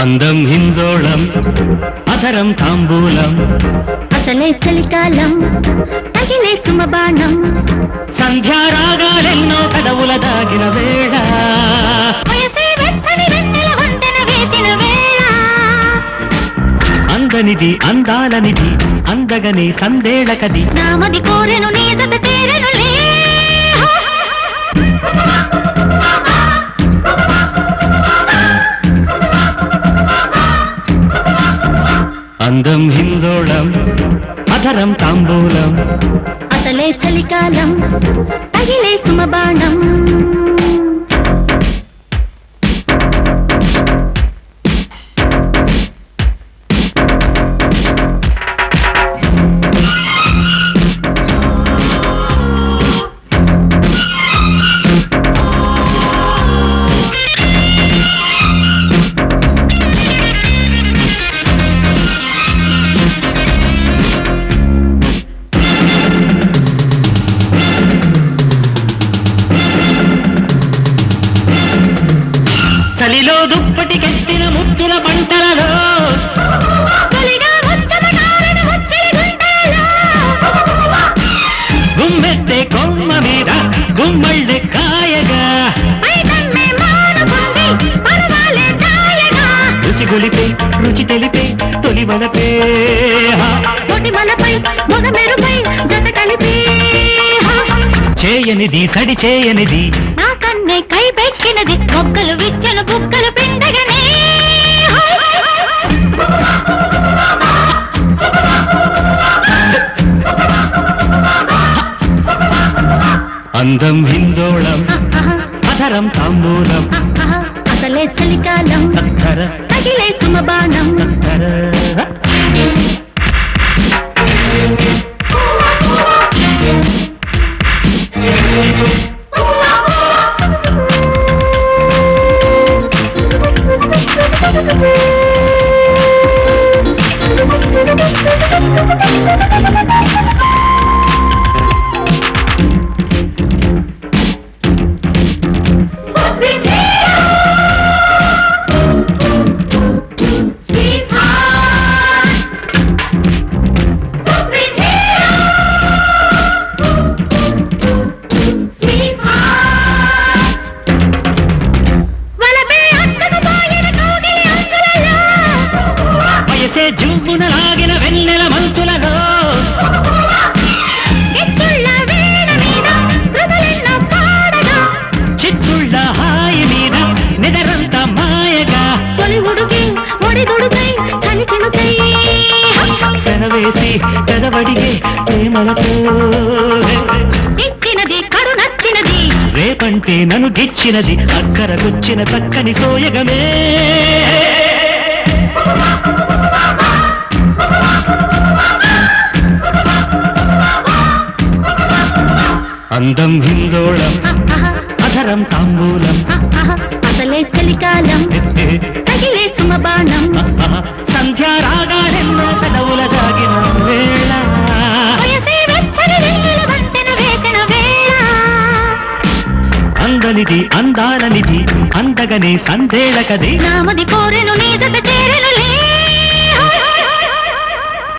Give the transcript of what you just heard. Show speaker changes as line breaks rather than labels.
అందం హిందోళం అధరం తాంబూలం
అసలే చలికాలం తగిలే సుమబాణం
సంధ్యారాగాలెన్నో కదవుల దాగిన వేళ
వయసే వెచ్చని వెన్నెల వంతెన వేసిన వేళ
అందనిది అందాలనిది అందగని సందేళకది
నామది కోరెను నీ జత చేరెనులే
అందం హిందోళం అధరం తాంబూలం
అసలే చలికాలం తగిలే సుమబాణం
చలిలో దుప్పటి కట్టిన ముద్దుల పంటలలో
తొలిగా ముచ్చట కారెను ముచ్చలి గుండెలో.
గుమ్మెత్తే కొమ్మ మీద గుమ్మళ్ళె కాయగా
పైకమ్మే మానుకుంది పరవాలే దాయగా.
రుచి గొలిపే రుచి తెలిపే తొలి వలపే హా.
తొటి మలపై మొగ మెరుపై జత కలిపి హా.
చేయనిది సడి చేయనిది
నా కన్నే కై పెట్టినది మొక్కలు విచ్చను బుక్కలు పిండగనే
అందం హిందోళం అధరం తాంబూలం
అసలే చలికాలం
తత్తర
తగిలే సుమబాణం
తత్తర
వలపే అత్తకుపోయిన కౌగిలి అంచులలో
వయసే జువ్వున లాగిన వెన్నెల మంచులలో
గిచ్చుళ్ళ వీణ మీద మృదులెన్నో పాడగా
చిచ్చుళ్ళ హాయి మీద నిదరంత మాయగా
తొలి ఉడుకి ఒడి దుడుకై చలి చినుకై
పెనవేసి పెదవడిగే ప్రేమలతో
ఇచ్చినది కడు నచ్చినది
రేపంటే నన్ను గిచ్చినది అక్కరకొచ్చిన చక్కని సోయగమే అందం హిందోళం అధరం తాంబూలం
అసలే చలికాలం తగిలే సుమబాణం
సంధ్యారాగాలెన్నో కదవుల దాగిన వేళ
వయసే వెచ్చని వెన్నెల వంతెన వేసిన వేళ
అందనిది అందాలనిది అందగనే సందేళకది
నామది కోరెను నీ జత చేరెను